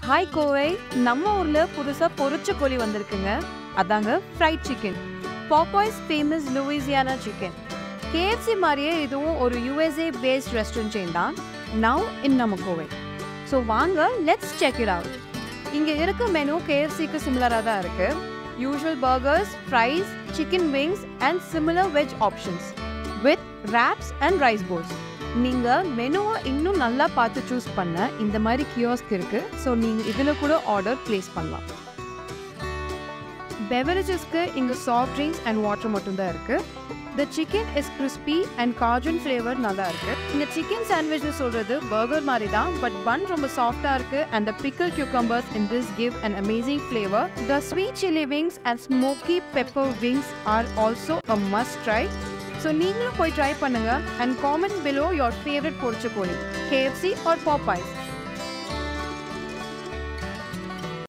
Hi Kovai நம்ம ஊர்ல புதுசா பொரிச்ச கோழி வந்திருக்குங்க அதாங்க fried chicken Popeyes famous Louisiana chicken KFC மாதிரியே இதுவும் ஒரு யூஎஸ்ஏ பேஸ்ட் ரெஸ்டாரண்ட் செயின் தான் நவ் இன் நம்ம கோவை ஸோ வாங்க லெட்ஸ் செக் இட் அவுட் இங்கே இருக்க மெனு கேஎஃப்சிக்கு சிமிலராக தான் இருக்கு usual burgers fries chicken wings and similar veg options with wraps and rice bowls நீங்கள் மெனுவை இன்னும் நல்லா பார்த்து சூஸ் பண்ண இந்த மாதிரி கியோஸ்க் இருக்கு ஸோ நீங்கள் இதில் கூட ஆர்டர் ப்ளேஸ் பண்ணலாம் பெவரேஜஸ்க்கு இங்கே சாஃப்ட் ட்ரிங்க்ஸ் அண்ட் வாட்டர் மட்டும்தான் இருக்கு the chicken is crispy and Cajun flavour நல்லா இருக்கு இந்த சிக்கன் சாண்ட்விச் சொல்றது பர்கர் மாதிரி தான் பட் பன் ரொம்ப சாஃப்டா இருக்கு and the pickle cucumbers in this give an amazing flavor. The sweet chili wings and smoky pepper wings are also a must try. So நீங்களும் போய் ட்ரை பண்ணுங்க and comment below your favourite பொரிச்ச கோழி KFC R Popeyes